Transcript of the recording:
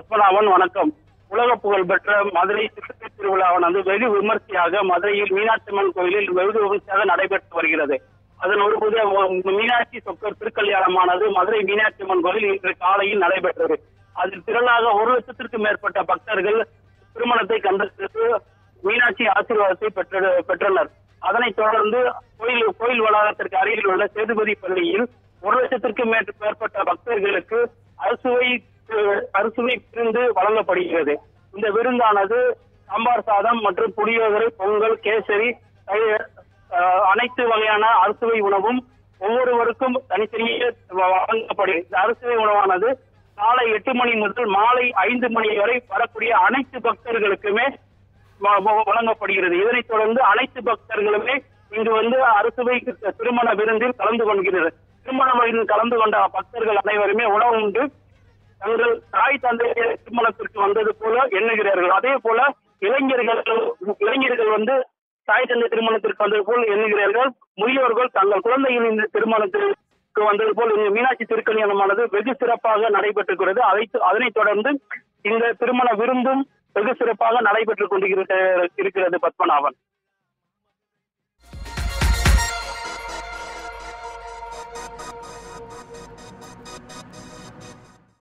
பத்மநாபன் வணக்கம் உலக புகழ் பெற்ற மதுரை சிறுத்தை திருவிழாவானது வெகு விமர்சையாக மதுரையில் மீனாட்சி அம்மன் கோயிலில் வெகு விமர்சையாக நடைபெற்று வருகிறது அதன் ஒரு புதிய மீனாட்சி சொக்கர் திருக்கல்யாணமானது மதுரை மீனாட்சி அம்மன் கோயில் இன்று காலையில் நடைபெற்றது அதில் திரளாக ஒரு லட்சத்திற்கும் மேற்பட்ட பக்தர்கள் திருமணத்தை கண்டறிந்து மீனாட்சி ஆசீர்வாதத்தை பெற்ற பெற்றனர் அதனைத் தொடர்ந்து கோயில் கோயில் வளாகத்திற்கு அருகில் உள்ள சேதுபதி பள்ளியில் ஒரு லட்சத்திற்கும் மேற்~ மேற்பட்ட பக்தர்களுக்கு அறுசுவை அஹ், அறுசுவை விருந்து வழங்கப்படுகிறது இந்த விருந்தானது சாம்பார் சாதம் மற்றும் புளியோதரை பொங்கல் கேசரி தயிர், அஹ், அனைத்து வகையான அறுசுவை உணவும் ஒவ்வொருவருக்கும் தனித்தனியே வ- வழங்கப்படுகிறது இந்த அறுசுவை உணவானது காலை எட்டு மணி முதல் மாலை ஐந்து மணி வரை வரக்கூடிய அனைத்து பக்தர்களுக்குமே வ- வ- வழங்கப்படுகிறது இதனைத் தொடர்ந்து அனைத்து பக்தர்களுமே இங்கு வந்து அறுசுவை திருமண விருந்தில் கலந்து கொள்கிறது திருமண விருந்தில் கலந்து கொண்ட பக்தர்கள் அனைவருமே உணவு உண்டு தங்கள் தாய் தந்தைய திருமணத்திற்கு வந்தது போல எண்ணுகிறார்கள் அதே போல இளைஞர்கள் இளைஞர்கள் வந்து தாய் தந்தை திருமணத்திற்கு வந்தது போல் எண்ணுகிறார்கள் முதியோர்கள் தங்கள் குழந்தைகளின் திருமணத்திற்கு வந்தது போல் இந்த மீனாட்சி திருக்கல்யாணமானது வெகு சிறப்பாக நடைபெற்றுகிறது அதை அதனைத் தொடர்ந்து இந்த திருமண விருந்தும் வெகு சிறப்பாக நடைபெற்றுக் கொண்டிருக்கிறது இருக்கிறது பத்மநாபன்